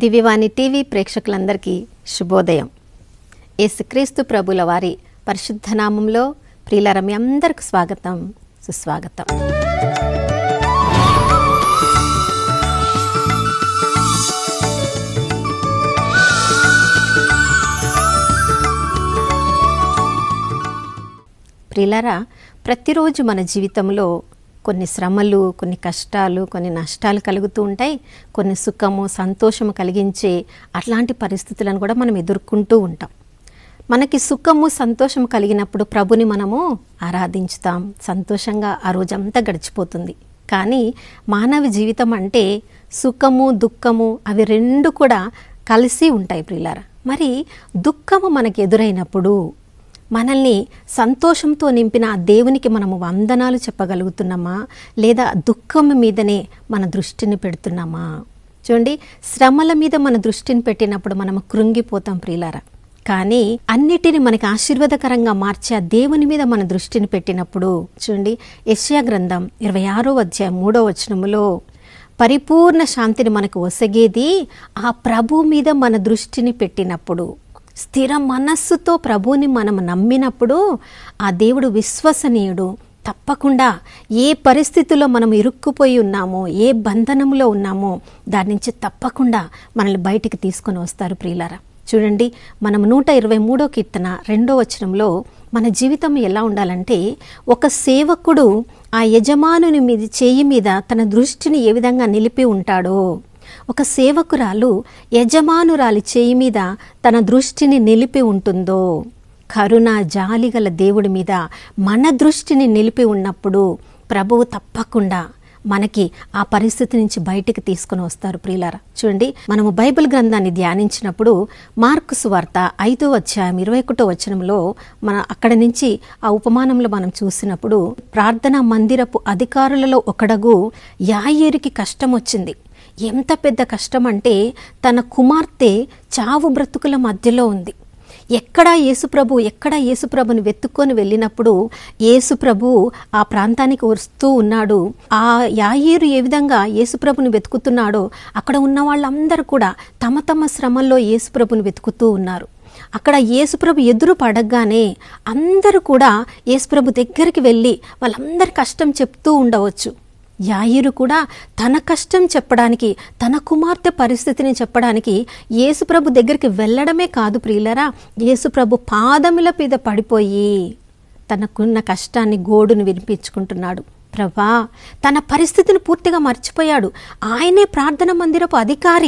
దివ్యవాణి TV ప్రేక్షకులందరికీ శుభోదయం యేసుక్రీస్తు ప్రభుల వారి పరిశుద్ధ నామంలో ప్రియులార మీ అందరికి స్వాగతం సుస్వాగతం ప్రియులారా ప్రతిరోజు మన జీవితంలో కొన్ని శ్రమలు కొన్ని కష్టాలు కొన్ని నష్టాలు కలుగుతూ ఉంటాయి కొన్ని సుఖము సంతోషము కలిగించే అట్లాంటి పరిస్థితులను కూడా మనం ఎదుర్కొంటూ ఉంటాం మనకి సుఖము సంతోషం కలిగినప్పుడు ప్రభుని మనము ఆరాధించుతాం సంతోషంగా ఆ రోజంతా గడిచిపోతుంది కానీ మానవ జీవితం అంటే సుఖము దుఃఖము అవి రెండు కూడా కలిసి ఉంటాయి ప్రియులారా మరి దుఃఖము మనకు ఎదురైనప్పుడు మనల్ని సంతోషంతో నింపిన ఆ దేవునికి మనము వందనాలు చెప్పగలుగుతున్నామా లేదా దుఃఖం మీదనే మన దృష్టిని పెడుతున్నామా చూడండి శ్రమల మీద మన దృష్టిని పెట్టినప్పుడు మనం కృంగిపోతాం ప్రియులారా కానీ అన్నిటిని మనకి ఆశీర్వాదకరంగా మార్చే ఆ దేవుని మీద మన దృష్టిని పెట్టినప్పుడు చూడండి యెషయా గ్రంథం ఇరవై ఆరో అధ్యాయం మూడో వచనములో పరిపూర్ణ శాంతిని మనకు ఒసగేది ఆ ప్రభు మీద మన దృష్టిని పెట్టినప్పుడు స్థిర మనస్సుతో ప్రభువుని మనం నమ్మినప్పుడు ఆ దేవుడు విశ్వసనీయుడు తప్పకుండా ఏ పరిస్థితుల్లో మనం ఇరుక్కుపోయి ఉన్నామో ఏ బంధనంలో ఉన్నామో దాని నుంచి తప్పకుండా మనల్ని బయటికి తీసుకొని వస్తారు ప్రియులారా చూడండి మనం నూట ఇరవై మూడో కీర్తన రెండో వచనంలో మన జీవితం ఎలా ఉండాలంటే ఒక సేవకుడు ఆ యజమానుని మీద చేయి మీద తన దృష్టిని ఏ విధంగా నిలిపి ఉంటాడో ఒక సేవకురాలు యజమానురాలి చేయి మీద తన దృష్టిని నిలిపి ఉంటుందో కరుణ జాలిగల దేవుడి మీద మన దృష్టిని నిలిపి ఉన్నప్పుడు ప్రభువు తప్పకుండా మనకి ఆ పరిస్థితి నుంచి బయటికి తీసుకుని వస్తారు ప్రియులారా చూడండి మనము బైబిల్ గ్రంథాన్ని ధ్యానించినప్పుడు మార్కు సువార్త ఐదో అధ్యాయం ఇరవై ఒకటో వచనంలో మన అక్కడ నుంచి ఆ ఉపమానంలో మనం చూసినప్పుడు ప్రార్థనా మందిరపు అధికారులలో ఒకడగు యాయేరికి కష్టం వచ్చింది ఎంత పెద్ద కష్టం అంటే తన కుమార్తె చావు బ్రతుకుల మధ్యలో ఉంది ఎక్కడా యేసుప్రభు ఎక్కడా యేసుప్రభుని వెతుక్కొని వెళ్ళినప్పుడు యేసుప్రభు ఆ ప్రాంతానికి వస్తూ ఉన్నాడు ఆ యాయేరు ఏ విధంగా యేసుప్రభుని వెతుకుతున్నాడో అక్కడ ఉన్న వాళ్ళందరూ కూడా తమ తమ శ్రమల్లో యేసుప్రభుని వెతుకుతూ ఉన్నారు అక్కడ యేసుప్రభు ఎదురు పడగానే అందరూ కూడా యేసుప్రభు దగ్గరికి వెళ్ళి వాళ్ళందరి కష్టం చెప్తూ ఉండవచ్చు యాయిరు కూడా తన కష్టం చెప్పడానికి తన కుమార్తె పరిస్థితిని చెప్పడానికి యేసుప్రభు దగ్గరికి వెళ్ళడమే కాదు ప్రియులరా యేసుప్రభు పాదముల మీద పడిపోయి తనకున్న కష్టాన్ని గోడును వినిపించుకుంటున్నాడు ప్రభా తన పరిస్థితిని పూర్తిగా మర్చిపోయాడు ఆయనే ప్రార్థన మందిరపు అధికారి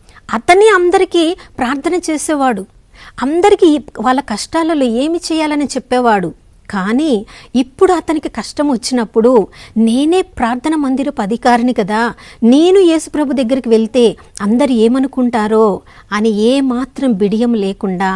అతనే అందరికీ ప్రార్థన చేసేవాడు అందరికీ వాళ్ళ కష్టాలలో ఏమి చేయాలని చెప్పేవాడు కానీ ఇప్పుడు అతనికి కష్టం వచ్చినప్పుడు నేనే ప్రార్థన మందిరపు అధికారిని కదా నేను యేసుప్రభు దగ్గరికి వెళ్తే అందరు ఏమనుకుంటారో అని ఏ మాత్రం బిడియం లేకుండా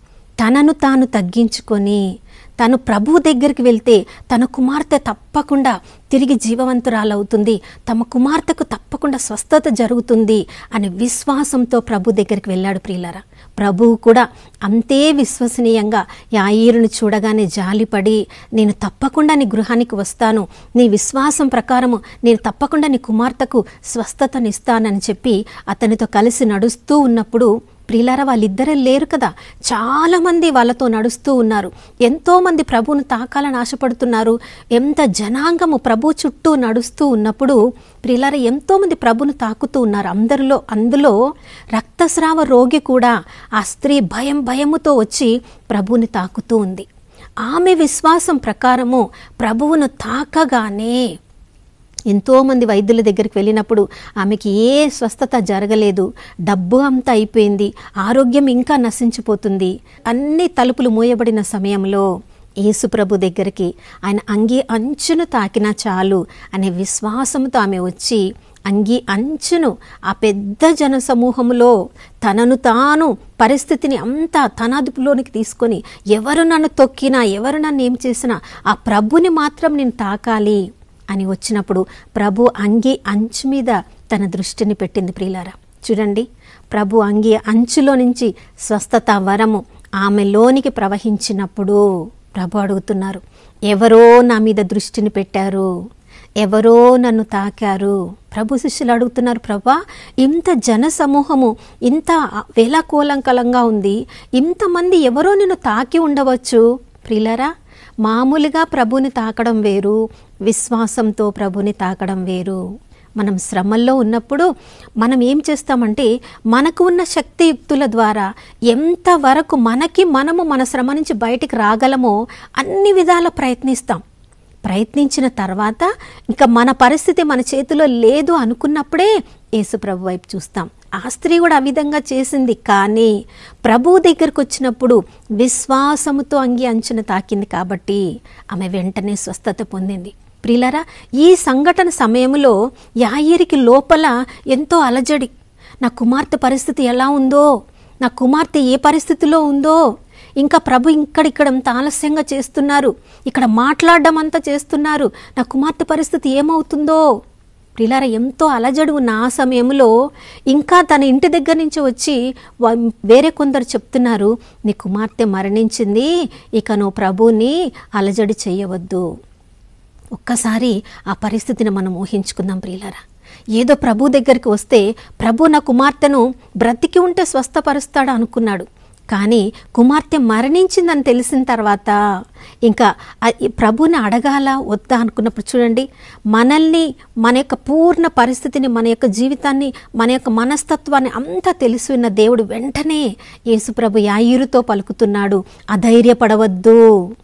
తనను తాను తగ్గించుకొని తను ప్రభువు దగ్గరికి వెళ్తే తన కుమార్తె తప్పకుండా తిరిగి జీవవంతురాలవుతుంది తమ కుమార్తెకు తప్పకుండా స్వస్థత జరుగుతుంది అనే విశ్వాసంతో ప్రభు దగ్గరికి వెళ్ళాడు ప్రియులరా ప్రభువు కూడా అంతే విశ్వసనీయంగా యాయిరుని చూడగానే జాలిపడి నేను తప్పకుండా నీ గృహానికి వస్తాను నీ విశ్వాసం ప్రకారము నేను తప్పకుండా నీ కుమార్తెకు స్వస్థతనిస్తానని చెప్పి అతనితో కలిసి నడుస్తూ ఉన్నప్పుడు ప్రియులారా వాళ్ళిద్దరే లేరు కదా చాలా మంది వాళ్ళతో నడుస్తూ ఉన్నారు ఎంతో మంది ప్రభువును తాకాలని ఆశపడుతున్నారు ఎంత జనాంగము ప్రభు చుట్టూ నడుస్తూ ఉన్నప్పుడు ప్రియులారా ఎంతో మంది ప్రభును తాకుతూ ఉన్నారు అందరిలో అందులో రక్తస్రావ రోగి కూడా ఆ స్త్రీ భయం భయముతో వచ్చి ప్రభువుని తాకుతూ ఉంది ఆమె విశ్వాసం ప్రకారము ప్రభువును తాకగానే ఎంతోమంది వైద్యుల దగ్గరికి వెళ్ళినప్పుడు ఆమెకి ఏ స్వస్థత జరగలేదు డబ్బు అంతా అయిపోయింది ఆరోగ్యం ఇంకా నశించిపోతుంది అన్ని తలుపులు మూయబడిన సమయంలో యేసుప్రభు దగ్గరికి ఆయన అంగి అంచును తాకినా చాలు అనే విశ్వాసంతో ఆమె వచ్చి అంగి అంచును ఆ పెద్ద జన సమూహంలో తనను తాను పరిస్థితిని అంతా తన అదుపులోనికి తీసుకొని ఎవరు నన్ను తొక్కినా ఎవరు నన్ను ఏం చేసినా ఆ ప్రభుని మాత్రం నేను తాకాలి అని వచ్చినప్పుడు ప్రభు అంగి అంచు మీద తన దృష్టిని పెట్టింది ప్రియులారా చూడండి ప్రభు అంగి అంచులో నుంచి స్వస్థత వరము ఆమెలోనికి ప్రవహించినప్పుడు ప్రభు అడుగుతున్నారు ఎవరో నా మీద దృష్టిని పెట్టారు ఎవరో నన్ను తాకారు ప్రభు శిష్యులు అడుగుతున్నారు ప్రభా ఇంత జన సమూహము ఇంత వేలాకోలంకలంగా ఉంది ఇంతమంది ఎవరో నిన్ను తాకి ఉండవచ్చు ప్రిలరా మామూలుగా ప్రభుని తాకడం వేరు విశ్వాసంతో ప్రభుని తాకడం వేరు మనం శ్రమల్లో ఉన్నప్పుడు మనం ఏం చేస్తామంటే మనకు ఉన్న శక్తియుక్తుల ద్వారా ఎంతవరకు మనకి మనము మన శ్రమ నుంచి బయటికి రాగలమో అన్ని విధాల ప్రయత్నిస్తాం ప్రయత్నించిన తర్వాత ఇంకా మన పరిస్థితి మన చేతిలో లేదు అనుకున్నప్పుడే యేసు ప్రభు వైపు చూస్తాం ఆ స్త్రీ కూడా ఆ విధంగా చేసింది కానీ ప్రభు దగ్గరకు వచ్చినప్పుడు విశ్వాసముతో అంగి అంచున తాకింది కాబట్టి ఆమె వెంటనే స్వస్థత పొందింది ప్రిలరా ఈ సంఘటన సమయంలో యాయిరికి లోపల ఎంతో అలజడి నా కుమార్తె పరిస్థితి ఎలా ఉందో నా కుమార్తె ఏ పరిస్థితిలో ఉందో ఇంకా ప్రభు ఇక్కడిక్కడ అంత ఆలస్యంగా చేస్తున్నారు ఇక్కడ మాట్లాడడం అంతా చేస్తున్నారు నా కుమార్తె పరిస్థితి ఏమవుతుందో ప్రిలార ఎంతో అలజడి ఉన్న ఆ సమయంలో ఇంకా తన ఇంటి దగ్గర నుంచి వచ్చి వా- వేరే కొందరు చెప్తున్నారు నీ కుమార్తె మరణించింది ఇక నువ్వు ప్రభుని అలజడి చేయవద్దు ఒక్కసారి ఆ పరిస్థితిని మనం ఊహించుకుందాం ప్రియులరా ఏదో ప్రభు దగ్గరికి వస్తే ప్రభు నా కుమార్తెను బ్రతికి ఉంటే స్వస్థపరుస్తాడు అనుకున్నాడు కానీ కుమార్తె మరణించిందని తెలిసిన తర్వాత ఇంకా ఆ- ఈ ప్రభుని అడగాల వద్దా అనుకున్నప్పుడు చూడండి మనల్ని మన యొక్క పూర్ణ పరిస్థితిని మన యొక్క జీవితాన్ని మన యొక్క మనస్తత్వాన్ని అంతా తెలిసి ఉన్న దేవుడు వెంటనే యేసుప్రభు యాయిరుతో పలుకుతున్నాడు అధైర్యపడవద్దు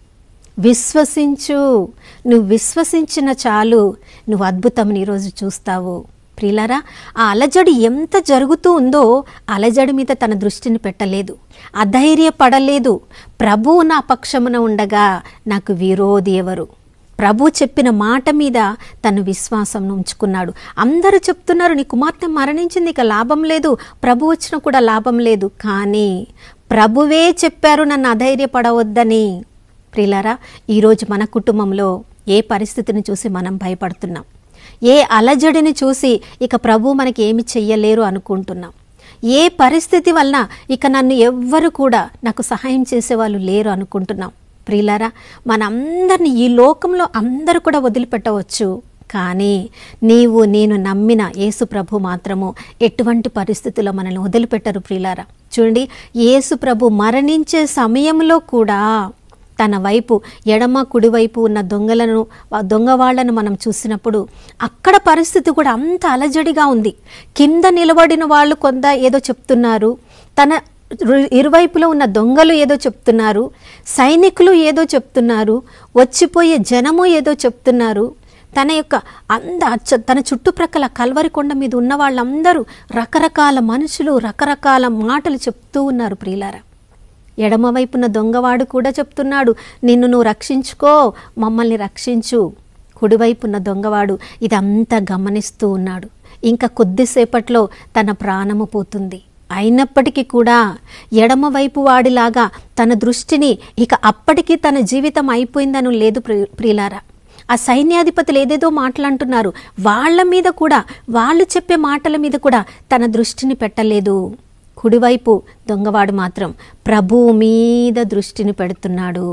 విశ్వసించు నువ్వు విశ్వసించిన చాలు నువ్వు అద్భుతం ఈరోజు చూస్తావు ప్రియులారా ఆ అలజడి ఎంత జరుగుతూ ఉందో అలజడి మీద తన దృష్టిని పెట్టలేదు అధైర్యపడలేదు ప్రభువు నా పక్షమున ఉండగా నాకు విరోధి ఎవరు ప్రభు చెప్పిన మాట మీద తను విశ్వాసం ఉంచుకున్నాడు అందరూ చెప్తున్నారు నీ కుమార్తె మరణించింది ఇక లాభం లేదు ప్రభు వచ్చినా కూడా లాభం లేదు కానీ ప్రభువే చెప్పారు నన్ను అధైర్యపడవద్దని ప్రియులారా ఈరోజు మన కుటుంబంలో ఏ పరిస్థితిని చూసి మనం భయపడుతున్నాం ఏ అలజడిని చూసి ఇక ప్రభు మనకి ఏమి చెయ్యలేరు అనుకుంటున్నాం ఏ పరిస్థితి వలన ఇక నన్ను ఎవ్వరు కూడా నాకు సహాయం చేసేవాళ్ళు లేరు అనుకుంటున్నాం ప్రియులారా మనందరినీ ఈ లోకంలో అందరూ కూడా వదిలిపెట్టవచ్చు కానీ నీవు నేను నమ్మిన యేసు ప్రభు మాత్రము ఎటువంటి పరిస్థితుల్లో మనల్ని వదిలిపెట్టరు ప్రియులారా చూడండి యేసు ప్రభు మరణించే సమయంలో కూడా తన వైపు ఎడమ కుడివైపు ఉన్న దొంగలను ఆ దొంగ వాళ్ళను మనం చూసినప్పుడు అక్కడ పరిస్థితి కూడా అంత అలజడిగా ఉంది కింద నిలబడిన వాళ్ళు కొంత ఏదో చెప్తున్నారు తన రు- ఇరువైపులో ఉన్న దొంగలు ఏదో చెప్తున్నారు సైనికులు ఏదో చెప్తున్నారు వచ్చిపోయే జనము ఏదో చెప్తున్నారు తన యొక్క అంద చ- తన చుట్టుప్రక్కల కల్వరి కొండ మీద ఉన్న వాళ్ళందరూ రకరకాల మనుషులు రకరకాల మాటలు చెప్తూ ఉన్నారు ప్రియులారా ఎడమవైపున దొంగవాడు కూడా చెప్తున్నాడు నిన్ను నువ్వు రక్షించుకో మమ్మల్ని రక్షించు కుడివైపున్న దొంగవాడు ఇదంతా గమనిస్తూ ఉన్నాడు ఇంకా కొద్దిసేపట్లో తన ప్రాణము పోతుంది అయినప్పటికీ కూడా ఎడమవైపు వాడిలాగా తన దృష్టిని ఇక అప్పటికి తన జీవితం అయిపోయిందని లేదు ప్రి- ప్రియులారా ఆ సైన్యాధిపతులు ఏదేదో మాటలంటున్నారు వాళ్ళ మీద కూడా వాళ్ళు చెప్పే మాటల మీద కూడా తన దృష్టిని పెట్టలేదు కుడివైపు దొంగవాడు మాత్రం ప్రభువు మీద దృష్టిని పెడుతున్నాడు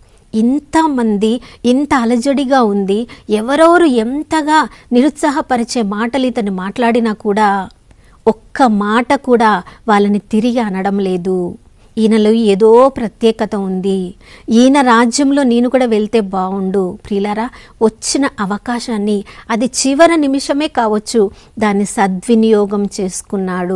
ఇంతమంది ఇంత అలజడిగా ఉంది ఎవరెవరు ఎంతగా నిరుత్సాహపరిచే మాటలు ఇతను మాట్లాడినా కూడా ఒక్క మాట కూడా వాళ్ళని తిరిగి అనడం లేదు ఈయనలో ఏదో ప్రత్యేకత ఉంది ఈయన రాజ్యంలో నేను కూడా వెళ్తే బాగుండు ప్రియులారా వచ్చిన అవకాశాన్ని అది చివరి నిమిషమే కావచ్చు దాన్ని సద్వినియోగం చేసుకున్నాడు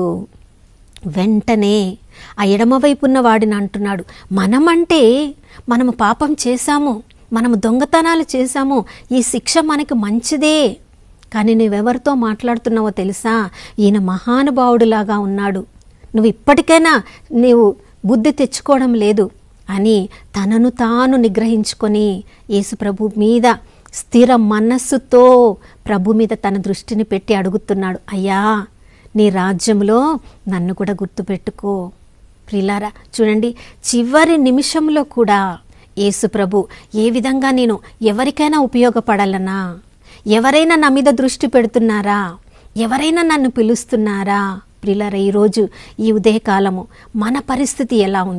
వెంటనే ఆ ఎడమవైపు ఉన్న వాడిని అంటున్నాడు మనమంటే మనము పాపం చేశాము మనము దొంగతనాలు చేశాము ఈ శిక్ష మనకి మంచిదే కానీ నువ్వెవరితో మాట్లాడుతున్నావో తెలుసా ఈయన మహానుభావుడులాగా ఉన్నాడు నువ్వు ఇప్పటికైనా నీవు బుద్ధి తెచ్చుకోవడం లేదు అని తనను తాను నిగ్రహించుకొని యేసు ప్రభు మీద స్థిర మనస్సుతో ప్రభు మీద తన దృష్టిని పెట్టి అడుగుతున్నాడు అయ్యా నీ రాజ్యంలో నన్ను కూడా గుర్తుపెట్టుకో ప్రిలారా చూడండి చివరి నిమిషంలో కూడా యేసు ప్రభు ఏ విధంగా నేను ఎవరికైనా ఉపయోగపడాలనా ఎవరైనా నా మీద దృష్టి పెడుతున్నారా ఎవరైనా నన్ను పిలుస్తున్నారా ప్రిలారా ఈరోజు ఈ ఉదయకాలము మన పరిస్థితి ఎలా ఉంది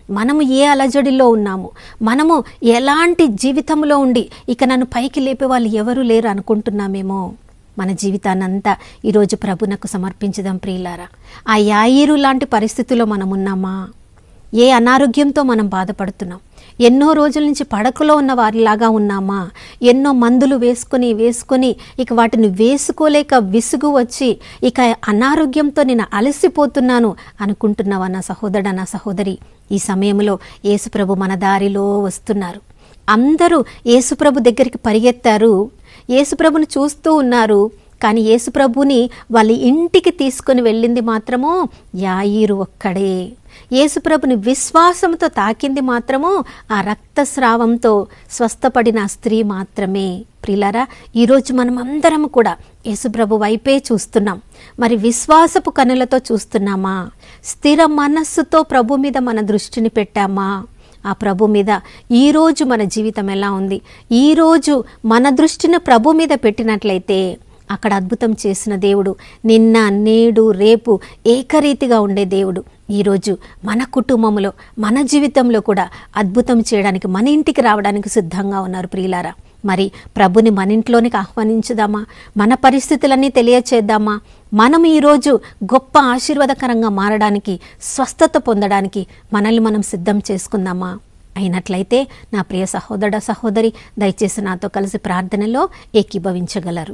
మనము ఏ అలజడిలో ఉన్నాము మనము ఎలాంటి జీవితంలో ఉండి ఇక నన్ను పైకి లేపే వాళ్ళు ఎవరు లేరు అనుకుంటున్నామేమో మన జీవితాన్నంతా ఈరోజు ప్రభునకు సమర్పించుదాం ప్రియులారా ఆ యాయిరు లాంటి పరిస్థితుల్లో మనం ఉన్నామా ఏ అనారోగ్యంతో మనం బాధపడుతున్నాం ఎన్నో రోజుల నుంచి పడకలో ఉన్న వారిలాగా ఉన్నామా ఎన్నో మందులు వేసుకొని వేసుకొని ఇక వాటిని వేసుకోలేక విసుగు వచ్చి ఇక అనారోగ్యంతో నేను అలసిపోతున్నాను అనుకుంటున్నావా నా సహోదరుడు నా సహోదరి ఈ సమయంలో యేసుప్రభు మన దారిలో వస్తున్నారు అందరూ యేసుప్రభు దగ్గరికి పరిగెత్తారు యేసుప్రభుని చూస్తూ ఉన్నారు కానీ యేసుప్రభుని వాళ్ళ ఇంటికి తీసుకొని వెళ్ళింది మాత్రము యాయిరు ఒక్కడే యేసుప్రభుని విశ్వాసంతో తాకింది మాత్రము ఆ రక్తస్రావంతో స్వస్థపడిన ఆ స్త్రీ మాత్రమే ప్రిలారా ఈరోజు మనం అందరం కూడా యేసుప్రభు వైపే చూస్తున్నాం మరి విశ్వాసపు కనులతో చూస్తున్నామా స్థిర మనస్సుతో ప్రభు మీద మన దృష్టిని పెట్టామా ఆ ప్రభు మీద ఈరోజు మన జీవితం ఎలా ఉంది ఈరోజు మన దృష్టిని ప్రభు మీద పెట్టినట్లయితే అక్కడ అద్భుతం చేసిన దేవుడు నిన్న నేడు రేపు ఏకరీతిగా ఉండే దేవుడు ఈరోజు మన కుటుంబంలో మన జీవితంలో కూడా అద్భుతం చేయడానికి మన ఇంటికి రావడానికి సిద్ధంగా ఉన్నారు ప్రియులారా మరి ప్రభుని మన ఇంట్లోనికి ఆహ్వానించుదామా మన పరిస్థితులన్నీ తెలియచేద్దామా మనం ఈరోజు గొప్ప ఆశీర్వాదకరంగా మారడానికి స్వస్థత పొందడానికి మనల్ని మనం సిద్ధం చేసుకుందామా అయినట్లయితే నా ప్రియ సహోదర సహోదరి దయచేసి నాతో కలిసి ప్రార్థనలో ఏకీభవించగలరు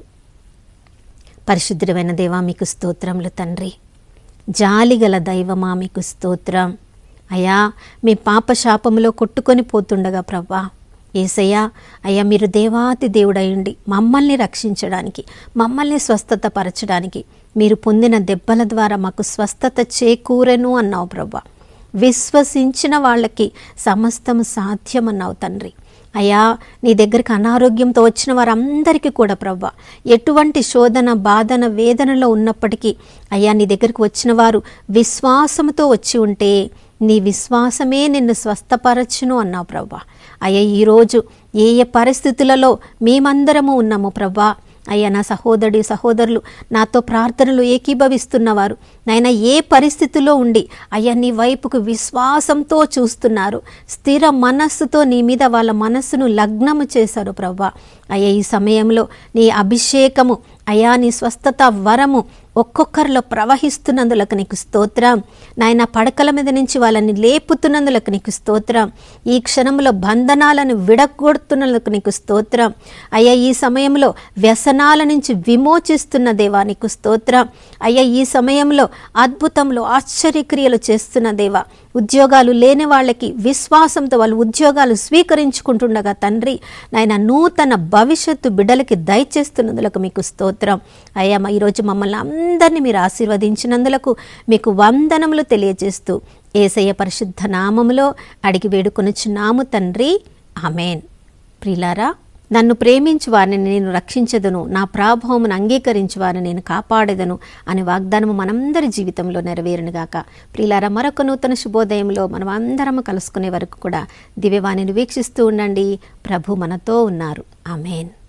పరిశుద్ధమైన దేవా మీకు స్తోత్రములు తండ్రి జాలిగల దైవమా మీకు స్తోత్రం అయ్యా మీ పాప శాపములో కొట్టుకొని పోతుండగా ప్రభా ఏసయ్యా అయ్యా మీరు దేవాతి దేవుడయండి మమ్మల్ని రక్షించడానికి మమ్మల్ని స్వస్థత పరచడానికి మీరు పొందిన దెబ్బల ద్వారా మాకు స్వస్థత చేకూరెను అన్నావు ప్రభా విశ్వసించిన వాళ్ళకి సమస్తం సాధ్యమన్నావు తండ్రి అయ్యా నీ దగ్గరికి అనారోగ్యంతో వచ్చిన వారందరికీ కూడా ప్రభా ఎటువంటి శోధన బాధన వేదనలో ఉన్నప్పటికీ అయ్యా నీ దగ్గరికి వచ్చిన వారు విశ్వాసంతో వచ్చి ఉంటే నీ విశ్వాసమే నిన్ను స్వస్థపరచును అన్నావు ప్రభా అయ్యా ఈరోజు ఏ ఏ పరిస్థితులలో మేమందరము ఉన్నాము ప్రభా అయ్యా నా సహోదరి సహోదరులు నాతో ప్రార్థనలు ఏకీభవిస్తున్నవారు నాయన ఏ పరిస్థితిలో ఉండి అయ్యా నీ వైపుకు విశ్వాసంతో చూస్తున్నారు స్థిర మనస్సుతో నీ మీద వాళ్ళ మనస్సును లగ్నము చేశారు ప్రభా అయ్యా ఈ సమయంలో నీ అభిషేకము అయా నీ స్వస్థత వరము ఒక్కొక్కరిలో ప్రవహిస్తున్నందులకు నీకు స్తోత్రం నాయన పడకల మీద నుంచి వాళ్ళని లేపుతున్నందులకు నీకు స్తోత్రం ఈ క్షణంలో బంధనాలను విడగొడుతున్నందుకు నీకు స్తోత్రం అయ్యా ఈ సమయంలో వ్యసనాల నుంచి విమోచిస్తున్న దేవా నీకు స్తోత్రం అయ్యా ఈ సమయంలో అద్భుతంలో ఆశ్చర్యక్రియలు చేస్తున్న దేవా ఉద్యోగాలు లేని వాళ్ళకి విశ్వాసంతో వాళ్ళు ఉద్యోగాలు స్వీకరించుకుంటుండగా తండ్రి నాయన నూతన భవిష్యత్తు బిడ్డలకి దయచేస్తున్నందులకు మీకు స్తోత్రం అయ్యా మా ఈరోజు మమ్మల్ని అందరినీ మీరు ఆశీర్వదించినందులకు మీకు వందనములు తెలియజేస్తూ ఏసయ్య పరిశుద్ధ నామములో అడిగి వేడుకొనుచున్నాము తండ్రి ఆమెన్ ప్రిలారా నన్ను ప్రేమించి వారిని నేను రక్షించదను నా ప్రాభవమును అంగీకరించి వారిని నేను కాపాడేదను అనే వాగ్దానము మనందరి జీవితంలో నెరవేరునుగాక ప్రిలారా మరొక నూతన శుభోదయంలో మనం అందరం కలుసుకునే వరకు కూడా దివ్యవాణిని వీక్షిస్తూ ఉండండి ప్రభు మనతో ఉన్నారు ఆమెన్